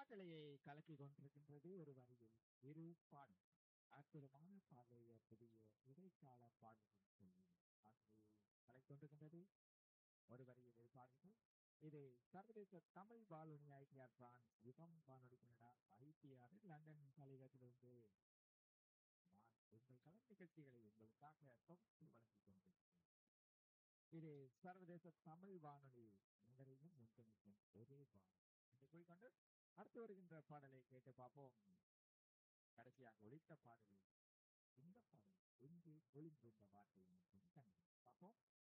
காற்றலையை கலக்கி கொண்டிருக்கின்றது ஒரு வரியில் இரு பாடல் அற்புதமான பாடலைய புதிய இடைக்கால பாடல்கள் சொல்லி காற்றலையை கலக்கி கொண்டிருக்கின்றது ஒரு வரியில் இரு பாடல்கள் இது சர்வதேச தமிழ் வானொலி ஐடிஆர் பிரான்ஸ் யுகம் வானொலி கனடா ஐடிஆர் லண்டன் தலைவரிலிருந்து நான் உங்கள் கலர் நிகழ்ச்சிகளை உங்களுக்காக தொகுத்து வழங்கிக் கொண்டிருக்கிறேன் இது சர்வதேச தமிழ் வானொலி உங்களையும் ஒன்றிணைக்கும் ஒரே வானொலி என்று கூறிக்கொண்டு அடுத்து வருகின்ற பாடலை கேட்டு பார்ப்போம் கடைசியாக ஒழித்த பாடலில் இந்த பாடல் எங்கே ஒளிந்திருந்த வார்த்தை மற்றும் கண்டு பார்ப்போம்